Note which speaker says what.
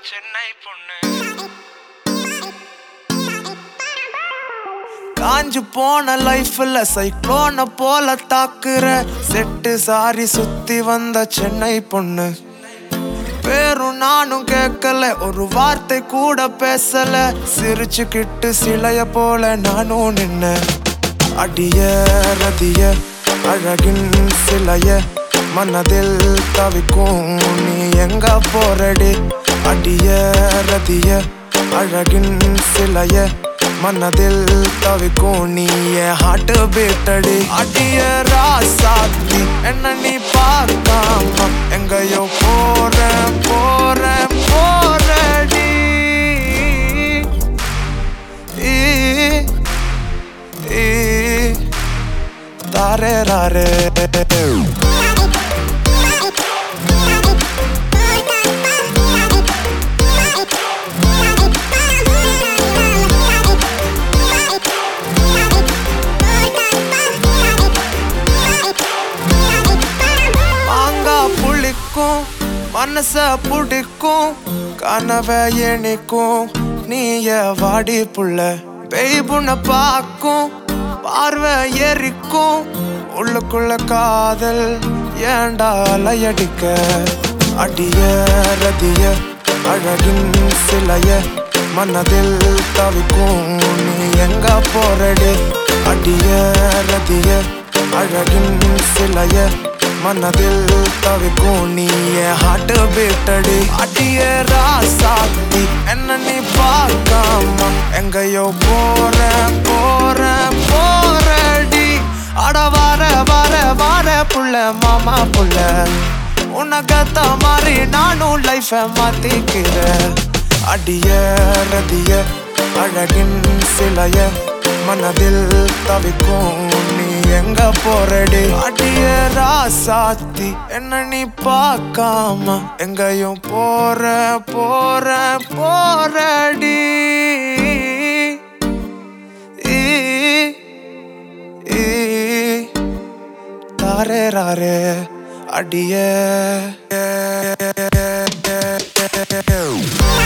Speaker 1: சென்னை பொண்ணு
Speaker 2: காஞ்சு போன லைஃப்ல சைக்ளோன போல தாக்குற செட்டு சாரி சுத்தி வந்த சென்னை பொண்ணு பேரும் நானும் கேட்கல ஒரு வார்த்தை கூட பேசல சிரிச்சுக்கிட்டு சிலைய போல நானும் நின்ன அடிய ரதிய அழகின் சிலைய மனதில் தவிக்கும் நீ எங்க போறடி அடிய ரதிய அழகின் சிலைய மனதில் தவிக்கும் நீ என் ஹார்ட் பீட்டடி அடிய ராசாத்தி என்ன நீ பார்க்காம எங்கயோ போறேன் போறேன் போறடி ஈ, ஈ, தாரே ராரே மாங்கா புளிக்கும் மனச புடிக்கும் கனவை எணிக்கும் நீய வாடி புள்ள பெய்புன பாக்கும் பார்வை எரிக்கும் உள்ளுக்குள்ள காதல் ஏண்டா அலையடிக்க அடிய ரதிய அழகின் சிலைய மனதில் தவிக்கும் நீ எங்க போறடி அடிய ரதிய அழகின் சிலைய மனதில் தவிக்கும் நீ என் ஹார்ட் பீட்டடி அடிய ராசாத்தி என்ன நீ பார்க்காம எங்கயோ போற போற போறடி அட வர வர வர புள்ள மாமா புள்ள உனக்கத்த மாதிரி நானும் லைஃப மாத்திக்கிறேன் அடிய ரதிய அழகின் சிலைய மனதில் தவிக்கும் நீ எங்க போறடி அடிய ராசாத்தி என்ன நீ பார்க்காம எங்கேயும் போற போற போறடி ஈ, ஈ, தாரே ராரே அடிய